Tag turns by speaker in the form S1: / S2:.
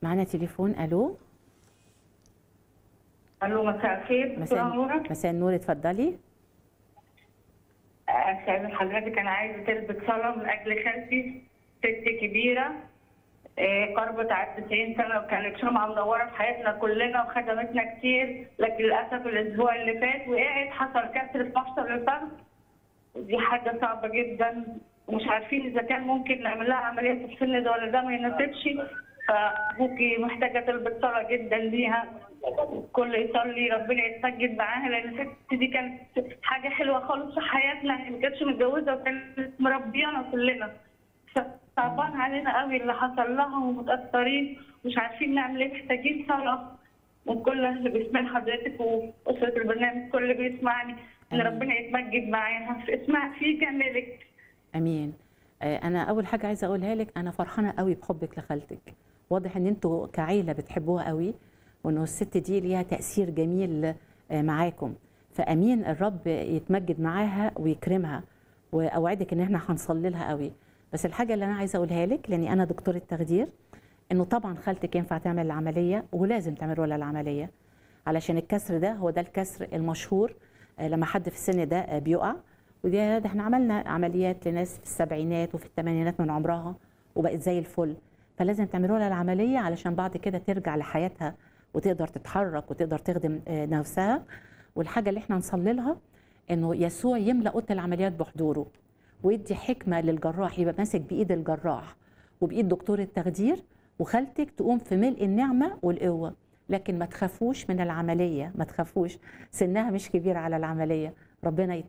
S1: معانا تليفون الو
S2: الو مساء الخير دكتوره نوره
S1: مساء مساء النور اتفضلي
S2: استاذ حضرتك انا عايزه تلبس صلاه من اجل خالتي ست كبيره آه، قربت على 90 سنه وكانت شمعه منوره في حياتنا كلنا وخدمتنا كتير لكن للاسف الاسبوع اللي فات وقعت حصل كسر في مفصل الفرد دي حاجه صعبه جدا ومش عارفين اذا كان ممكن نعمل لها عمليه في السن ده ولا ده ما يناسبش فابوكي محتاجه تلبس صلاه جدا ليها الكل يصلي ربنا يتسجد معاها لان الست دي كانت حاجه حلوه خالص في حياتنا هي ما كانتش متجوزه وكانت مربيانا كلنا صعبان علينا قوي اللي حصل لها ومتاثرين مش عارفين نعمل ايه محتاجين صلاه وكل اللي بيسمع حضرتك واسره البرنامج كل اللي بيسمعني ان
S1: آمين.
S2: ربنا يتمجد معاها في اسمها في جمالك
S1: امين آه، انا اول حاجه عايزه اقولها لك انا فرحانه قوي بحبك لخالتك واضح ان انتوا كعيله بتحبوها قوي وانه الست دي ليها تاثير جميل آه، معاكم فامين الرب يتمجد معاها ويكرمها واوعدك ان احنا هنصلي لها قوي بس الحاجه اللي انا عايزه اقولها لك لاني انا دكتوره تخدير انه طبعا خالتك ينفع تعمل العمليه ولازم تعملوا لها العمليه علشان الكسر ده هو ده الكسر المشهور آه، لما حد في السن ده آه، بيقع وده ده احنا عملنا عمليات لناس في السبعينات وفي الثمانينات من عمرها وبقت زي الفل فلازم تعملوا لها العمليه علشان بعد كده ترجع لحياتها وتقدر تتحرك وتقدر تخدم آه، نفسها والحاجه اللي احنا نصلي لها انه يسوع يملا اوضه العمليات بحضوره ويدي حكمه للجراح يبقى ماسك بايد الجراح وبايد دكتور التخدير وخالتك تقوم في ملء النعمه والقوه لكن ما تخافوش من العمليه ما تخافوش سنها مش كبير على العمليه ربنا